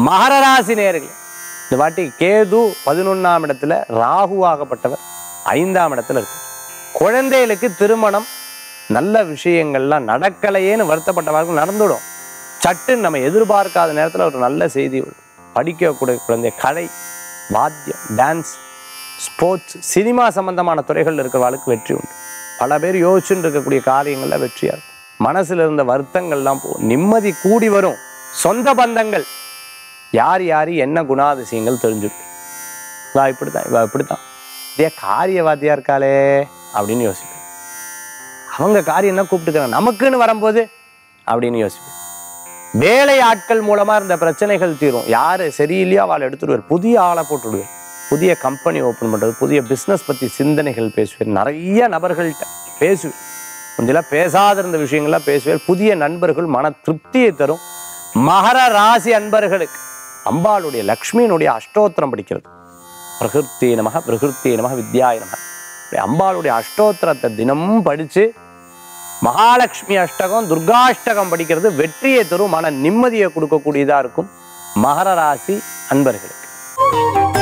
மகர ராசி நேர்களே இந்த வாட்டி கேது பதினொன்னாம் இடத்துல ராகுவாகப்பட்டவர் ஐந்தாம் இடத்துல இருக்கு குழந்தைகளுக்கு திருமணம் நல்ல விஷயங்கள்லாம் நடக்கலையேன்னு வருத்தப்பட்டவர்கள் நடந்துடும் சட்டுன்னு நம்ம எதிர்பார்க்காத நேரத்தில் ஒரு நல்ல செய்தி வரும் படிக்கக்கூடிய குழந்தை கலை வாத்தியம் டான்ஸ் ஸ்போர்ட்ஸ் சினிமா சம்பந்தமான துறைகளில் இருக்கிறவர்களுக்கு வெற்றி உண்டு பல பேர் யோசிச்சுட்டு இருக்கக்கூடிய காரியங்களில் வெற்றியா இருக்கும் மனசுல இருந்த வருத்தங்கள்லாம் போகும் நிம்மதி கூடி வரும் சொந்த பந்தங்கள் யார் யார் என்ன குணாதிசயங்கள் தெரிஞ்சுட்டு இவா இப்படித்தான் இவா இப்படித்தான் இதே காரியவாதியா இருக்காளே அப்படின்னு யோசிப்பேன் அவங்க காரியம் என்ன கூப்பிட்டுக்கிறாங்க நமக்குன்னு வரும்போது அப்படின்னு யோசிப்பேன் வேலை ஆட்கள் மூலமா இருந்த பிரச்சனைகள் தீரும் யாரு சரியில்லையோ அவளை எடுத்துடுவார் புதிய ஆளை போட்டுடுவார் புதிய கம்பெனி ஓப்பன் பண்றது புதிய பிசினஸ் பத்தி சிந்தனைகள் பேசுவார் நிறைய நபர்கள்ட்ட பேசுவேன் கொஞ்சம் பேசாத இருந்த விஷயங்கள்லாம் பேசுவார் புதிய நண்பர்கள் மன திருப்தியை தரும் மகர ராசி அன்பர்களுக்கு அம்பாளுடைய லக்ஷ்மியினுடைய அஷ்டோத்திரம் படிக்கிறது பிரகிருத்தி நமக பிரகிருத்தி நமக வித்யாய நமக இப்படி அம்பாளுடைய அஷ்டோத்திரத்தை தினமும் படிச்சு மகாலட்சுமி அஷ்டகம் துர்காஷ்டகம் படிக்கிறது வெற்றியை தரும் மன நிம்மதியை கொடுக்கக்கூடியதா இருக்கும் மகர ராசி அன்பர்களுக்கு